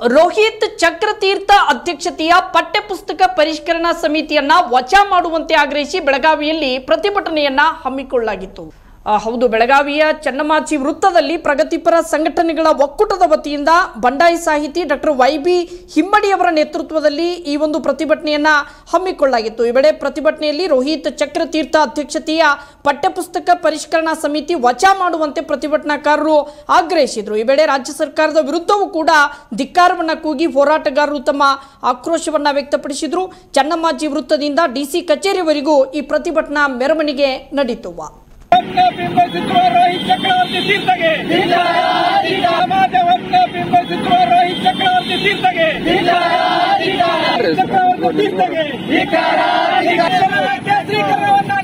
ರೋಹಿತ್ ಚಕ್ರತೀರ್ಥ ಅಧ್ಯಕ್ಷತೆಯ ಪಠ್ಯಪುಸ್ತಕ ಪರಿಷ್ಕರಣಾ ಸಮಿತಿಯನ್ನ ವಜಾ ಮಾಡುವಂತೆ ಆಗ್ರಹಿಸಿ ಬೆಳಗಾವಿಯಲ್ಲಿ ಪ್ರತಿಭಟನೆಯನ್ನ ಹಮ್ಮಿಕೊಳ್ಳಲಾಗಿತ್ತು ಆ, ಹೌದು ಬೆಳಗಾವಿಯ ಚನ್ನಮಾಚಿ ವೃತ್ತದಲ್ಲಿ ಪ್ರಗತಿಪರ ಸಂಘಟನೆಗಳ ಒಕ್ಕೂಟದ ವತಿಯಿಂದ ಬಂಡಾಯಿ ಸಾಹಿತಿ ಡಾಕ್ಟರ್ ವೈ ಬಿ ಹಿಮ್ಮಡಿಯವರ ನೇತೃತ್ವದಲ್ಲಿ ಈ ಒಂದು ಪ್ರತಿಭಟನೆಯನ್ನ ಹಮ್ಮಿಕೊಳ್ಳಲಾಗಿತ್ತು ಈ ವೇಳೆ ಪ್ರತಿಭಟನೆಯಲ್ಲಿ ರೋಹಿತ್ ಚಕ್ರತೀರ್ಥ ಅಧ್ಯಕ್ಷತೆಯ ಪಠ್ಯಪುಸ್ತಕ ಪರಿಷ್ಕರಣಾ ಸಮಿತಿ ವಜಾ ಮಾಡುವಂತೆ ಪ್ರತಿಭಟನಾಕಾರರು ಆಗ್ರಹಿಸಿದರು ಈ ವೇಳೆ ರಾಜ್ಯ ಸರ್ಕಾರದ ವಿರುದ್ಧವೂ ಕೂಡ ಧಿಕ್ಕಾರವನ್ನ ಕೂಗಿ ಹೋರಾಟಗಾರರು ತಮ್ಮ ಆಕ್ರೋಶವನ್ನ ವ್ಯಕ್ತಪಡಿಸಿದ್ರು ಚನ್ನಮ್ಮಾಜಿ ವೃತ್ತದಿಂದ ಡಿಸಿ ಕಚೇರಿವರೆಗೂ ಈ ಪ್ರತಿಭಟನಾ ಮೆರವಣಿಗೆ ನಡೀತು ವನ್ನ ಬಿಂಬಿಸುವ ರೋಹಿತ್ ಚಕ್ರವರ್ತಿ ತೀರ್ಥಗೆ ಸಮಾಜವನ್ನ ಬಿಂಬಿಸುವ ರೋಹಿತ್ ಚಕ್ರವರ್ತಿ ತೀರ್ಥಗೆ ಚಕ್ರವರ್ತಿ ತೀರ್ಥಗೆ ಕೇಸರೀಕರಣವನ್ನ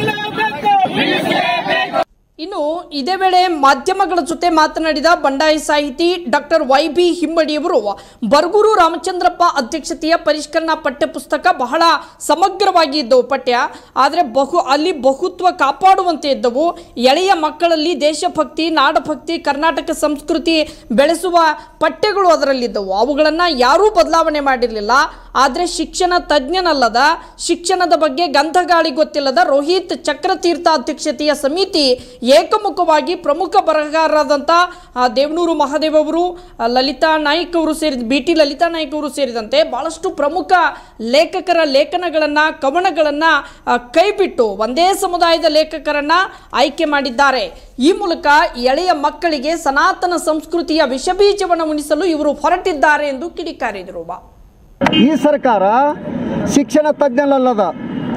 ನಿಲ್ಲಿಸಲೇಬೇಕು ಇನ್ನು ಇದೇ ವೇಳೆ ಮಾಧ್ಯಮಗಳ ಜೊತೆ ಮಾತನಾಡಿದ ಬಂಡಾಯ ಸಾಹಿತಿ ಡಾಕ್ಟರ್ ವೈ ಬಿ ಹಿಮ್ಮಡಿಯವರು ಬರಗೂರು ರಾಮಚಂದ್ರಪ್ಪ ಅಧ್ಯಕ್ಷತೆಯ ಪರಿಷ್ಕರಣಾ ಪಠ್ಯಪುಸ್ತಕ ಬಹಳ ಸಮಗ್ರವಾಗಿ ಇದ್ದವು ಪಠ್ಯ ಆದರೆ ಬಹು ಅಲ್ಲಿ ಬಹುತ್ವ ಕಾಪಾಡುವಂತೆ ಇದ್ದವು ಎಳೆಯ ಮಕ್ಕಳಲ್ಲಿ ದೇಶಭಕ್ತಿ ನಾಡಭಕ್ತಿ ಕರ್ನಾಟಕ ಸಂಸ್ಕೃತಿ ಬೆಳೆಸುವ ಪಠ್ಯಗಳು ಅದರಲ್ಲಿದ್ದವು ಅವುಗಳನ್ನು ಯಾರೂ ಬದಲಾವಣೆ ಮಾಡಿರಲಿಲ್ಲ ಆದರೆ ಶಿಕ್ಷಣ ತಜ್ಞನಲ್ಲದ ಶಿಕ್ಷಣದ ಬಗ್ಗೆ ಗಂಧಗಾಳಿ ಗೊತ್ತಿಲ್ಲದ ರೋಹಿತ್ ಚಕ್ರತೀರ್ಥ ಅಧ್ಯಕ್ಷತೆಯ ಸಮಿತಿ ಏಕಮುಖವಾಗಿ ಪ್ರಮುಖ ಬರಹಗಾರರಾದಂಥ ಆ, ದೇವನೂರು ಮಹಾದೇವ್ ಅವರು ಆ, ಲಲಿತಾ ನಾಯ್ಕ್ ಅವರು ಸೇರಿದ ಬಿ ಟಿ ಲಲಿತಾ ನಾಯ್ಕ್ ಅವರು ಸೇರಿದಂತೆ ಬಹಳಷ್ಟು ಪ್ರಮುಖ ಲೇಖಕರ ಲೇಖನಗಳನ್ನು ಕವನಗಳನ್ನು ಕೈಬಿಟ್ಟು ಒಂದೇ ಸಮುದಾಯದ ಲೇಖಕರನ್ನ ಆಯ್ಕೆ ಮಾಡಿದ್ದಾರೆ ಈ ಮೂಲಕ ಎಳೆಯ ಮಕ್ಕಳಿಗೆ ಸನಾತನ ಸಂಸ್ಕೃತಿಯ ವಿಷಬೀಜವನ್ನು ಉಣಿಸಲು ಇವರು ಹೊರಟಿದ್ದಾರೆ ಎಂದು ಕಿಡಿಕಾರಿದರು ಈ ಸರ್ಕಾರ ಶಿಕ್ಷಣ ತಜ್ಞರಲ್ಲದ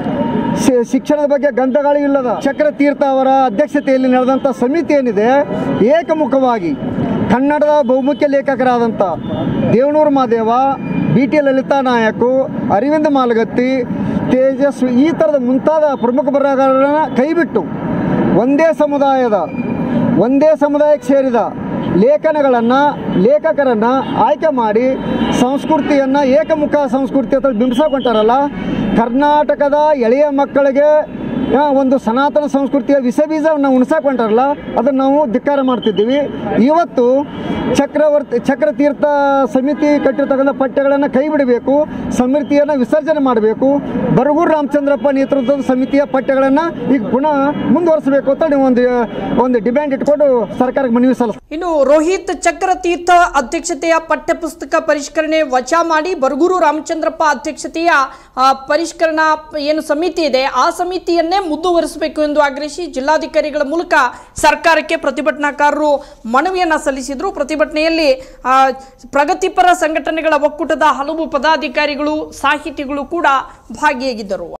ಶಿ- ಶಿಕ್ಷಣದ ಬಗ್ಗೆ ಗಂಧಗಾಳಿ ಇಲ್ಲದ ಚಕ್ರತೀರ್ಥ ಅವರ ಅಧ್ಯಕ್ಷತೆಯಲ್ಲಿ ನಡೆದಂಥ ಸಮಿತಿ ಏನಿದೆ ಏಕಮುಖವಾಗಿ ಕನ್ನಡದ ಬಹುಮುಖ್ಯ ಲೇಖಕರಾದಂಥ ದೇವನೂರು ಮಾದೇವ ಬಿ ಟಿ ಲಲಿತಾ ನಾಯಕು ಅರವಿಂದ ಮಾಲಗತ್ತಿ ತೇಜಸ್ವಿ ಈ ಥರದ ಮುಂತಾದ ಪ್ರಮುಖ ಬರಹಗಾರರನ್ನ ಕೈಬಿಟ್ಟು ಒಂದೇ ಸಮುದಾಯದ ಒಂದೇ ಸಮುದಾಯಕ್ಕೆ ಸೇರಿದ ಲೇಖನಗಳನ್ನು ಲೇಖಕರನ್ನು ಆಯ್ಕೆ ಮಾಡಿ ಸಂಸ್ಕೃತಿಯನ್ನು ಏಕಮುಖ ಸಂಸ್ಕೃತಿ ಅಂತ ಬಿಂಬಿಸಕೊಂಟಾರಲ್ಲ ಕರ್ನಾಟಕದ ಎಳೆಯ ಮಕ್ಕಳಿಗೆ ಆ, ಒಂದು ಸನಾತನ ಸಂಸ್ಕೃತಿಯ ವಿಷಬೀಜವನ್ನು ಉಣಿಸಾಕೊಂಟಾರಲ್ಲ ಅದನ್ನು ನಾವು ಧಿಕ್ಕಾರ ಮಾಡ್ತಿದ್ದೀವಿ ಇವತ್ತು ಚಕ್ರವರ್ತಿ ಚಕ್ರತೀರ್ಥ ಸಮಿತಿ ಕಟ್ಟಿರ್ತಕ್ಕಂಥ ಪಠ್ಯಗಳನ್ನು ಕೈ ಬಿಡಬೇಕು ಸಮಿತಿಯನ್ನು ವಿಸರ್ಜನೆ ಮಾಡಬೇಕು ಬರಗೂರು ರಾಮಚಂದ್ರಪ್ಪ ನೇತೃತ್ವದ ಸಮಿತಿಯ ಪಠ್ಯಗಳನ್ನು ಈಗ ಪುನಃ ಮುಂದುವರಿಸಬೇಕು ಅಂತ ನೀವು ಒಂದು ಒಂದು ಡಿಮ್ಯಾಂಡ್ ಇಟ್ಕೊಂಡು ಸರ್ಕಾರಕ್ಕೆ ಮನವಿ ಸಲ್ಲಿಸ್ತೀವಿ ಇನ್ನು ರೋಹಿತ್ ಚಕ್ರತೀರ್ಥ ಅಧ್ಯಕ್ಷತೆಯ ಪಠ್ಯಪುಸ್ತಕ ಪರಿಷ್ಕರಣೆ ವಜಾ ಮಾಡಿ ಬರಗೂರು ರಾಮಚಂದ್ರಪ್ಪ ಅಧ್ಯಕ್ಷತೆಯ ಆ, ಪರಿಷ್ಕರಣಾ ಪ- ಏನು ಸಮಿತಿ ಇದೆ ಆ ಸಮಿತಿಯನ್ನೇ ಮುಂದುವರಿಸಬೇಕು ಎಂದು ಆಗ್ರಹಿಸಿ ಜಿಲ್ಲಾಧಿಕಾರಿಗಳ ಮೂಲಕ ಸರ್ಕಾರಕ್ಕೆ ಪ್ರತಿಭಟನಾಕಾರರು ಮನವಿಯನ್ನ ಸಲ್ಲಿಸಿದ್ರು ಪ್ರತಿಭಟನೆಯಲ್ಲಿ ಆ, ಪ್ರಗತಿಪರ ಸಂಘಟನೆಗಳ ಒಕ್ಕೂಟದ ಹಲವು ಪದಾಧಿಕಾರಿಗಳು ಸಾಹಿತಿಗಳು ಕೂಡ ಭಾಗಿಯಾಗಿದ್ದರು